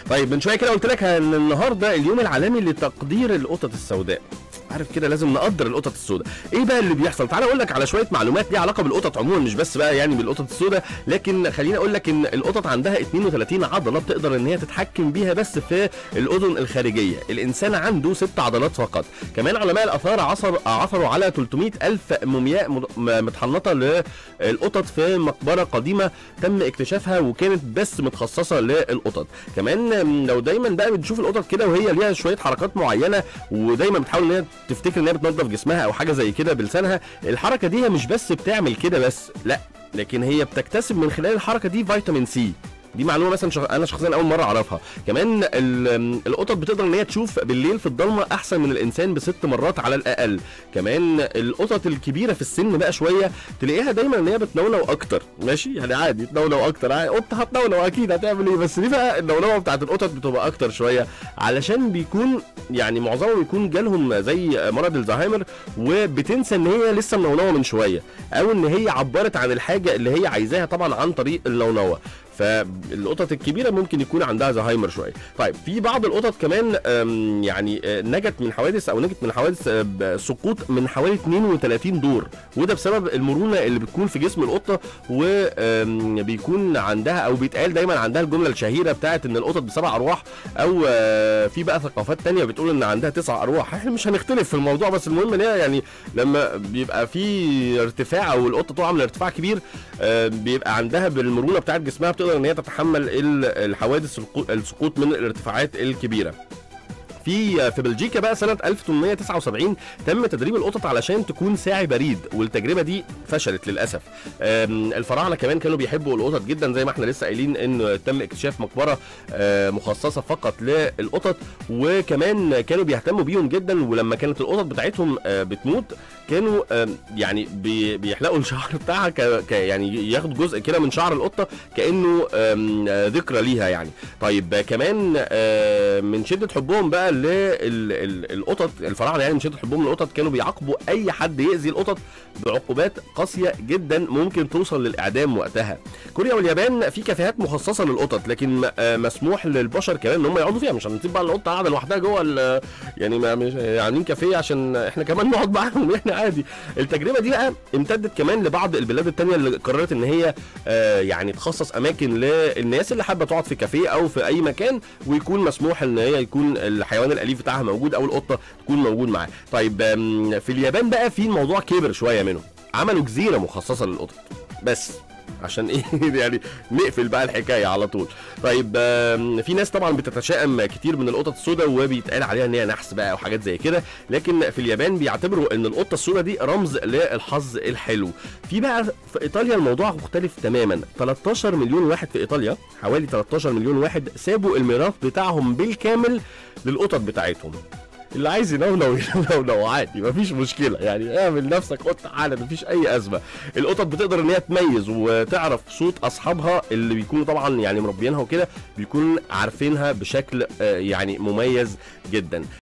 طيب من شويه كده قلت لك ان النهارده اليوم العالمي لتقدير القطط السوداء عارف كده لازم نقدر القطط السوداء ايه بقى اللي بيحصل تعال اقول لك على شويه معلومات ليها علاقه بالقطط عموما مش بس بقى يعني بالقطط السوداء لكن خليني اقول لك ان القطط عندها 32 عضله بتقدر ان هي تتحكم بيها بس في الاذن الخارجيه الانسان عنده ست عضلات فقط كمان علماء الاثار عثر عثروا على 300 الف مومياء مد- م- متحنطه للقطط في مقبره قديمه تم اكتشافها وكانت بس متخصصه للقطط كمان م، لو دايما بقى بتشوف القطط كده وهي ليها شويه حركات معينه ودايما بتحاول ان هي تفتكر ان هي بتنظف جسمها او حاجه زي كده بلسانها الحركه دي هي مش بس بتعمل كده بس لا لكن هي بتكتسب من خلال الحركه دي فيتامين سي دي معلومه مثلا شخ... انا شخصيا اول مره اعرفها كمان ال... القطط بتقدر ان هي تشوف بالليل في الضلمه احسن من الانسان بست مرات على الاقل كمان القطط الكبيره في السن بقى شويه تلاقيها دايما ان هي بتنونو اكتر ماشي يعني عادي تنونو اكتر عادي. قطه هتنونو اكيد هتعمل ايه بس دي بقى النونوه بتاعت القطط بتبقى اكتر شويه علشان بيكون يعني معظمهم بيكون جالهم زي مرض الزهايمر وبتنسى ان هي لسه منونوه من شويه او ان هي عبرت عن الحاجه اللي هي عايزاها طبعا عن طريق النونوه فالقطط الكبيره ممكن يكون عندها زهايمر شويه طيب في بعض القطط كمان أم، يعني آه، نجت من حوادث او نجت من حوادث آه، بسقوط من حوالي 32 دور وده بسبب المرونه اللي بتكون في جسم القطه وبيكون عندها او بيتقال دايما عندها الجمله الشهيره بتاعت ان القطط بسبع ارواح او آه، في بقى ثقافات تانية بتقول ان عندها تسع ارواح احنا مش هنختلف في الموضوع بس المهم ان هي يعني لما بيبقى في ارتفاع او القطه تقع من ارتفاع كبير آه، بيبقى عندها بالمرونه بتاعت جسمها بتقدر ان هي تتحمل ال- الحوادث القو- السقوط من الارتفاعات الكبيره في في بلجيكا بقى سنه 1879 تم تدريب القطط علشان تكون ساعي بريد والتجربه دي فشلت للاسف أم، الفراعنه كمان كانوا بيحبوا القطط جدا زي ما احنا لسه قايلين ان تم اكتشاف مقبره آه، مخصصه فقط للقطط وكمان كانوا بيهتموا بيهم جدا ولما كانت القطط بتاعتهم آه، بتموت كانوا آم، يعني بي- بيحلقوا الشعر بتاعها ك ك- يعني ياخد جزء كده من شعر القطه كانه آم، آه، ذكرى ليها يعني طيب آه، كمان آه، من شده حبهم بقى للقطط الفراعنه يعني من شده حبهم للقطط كانوا بيعاقبوا اي حد يأذي القطط بعقوبات قاسيه جدا ممكن توصل للاعدام وقتها كوريا واليابان في كافيهات مخصصه للقطط لكن م- آه، مسموح للبشر كمان ان هم يقعدوا فيها مش هنسيب بقى القطه قاعده لوحدها جوه ال- يعني ما مش عاملين كافيه عشان احنا كمان نقعد معاهم احنا عادي التجربه دي بقى امتدت كمان لبعض البلاد التانية اللي قررت ان هي آه، يعني تخصص اماكن للناس اللي حابه تقعد في كافيه او في اي مكان ويكون مسموح ان هي يكون الحيوان الاليف بتاعها موجود او القطه تكون موجود معاه طيب آم، في اليابان بقى في الموضوع كبر شويه منهم عملوا جزيره مخصصه للقطط بس عشان ايه يعني نقفل بقى الحكايه على طول طيب آم، في ناس طبعا بتتشائم كتير من القطط السوداء وبيتقال عليها ان هي نحس بقى وحاجات زي كده لكن في اليابان بيعتبروا ان القطه السوداء دي رمز للحظ الحلو في بقى في ايطاليا الموضوع مختلف تماما 13 مليون واحد في ايطاليا حوالي 13 مليون واحد سابوا الميراث بتاعهم بالكامل للقطط بتاعتهم اللي عايز ينونو ينونو عادي مفيش مشكله يعني اعمل نفسك قطه عادي مفيش اي ازمه القطط بتقدر ان هي تميز وتعرف صوت اصحابها اللي بيكونوا طبعا يعني مربيينها وكده بيكون عارفينها بشكل آه، يعني مميز جدا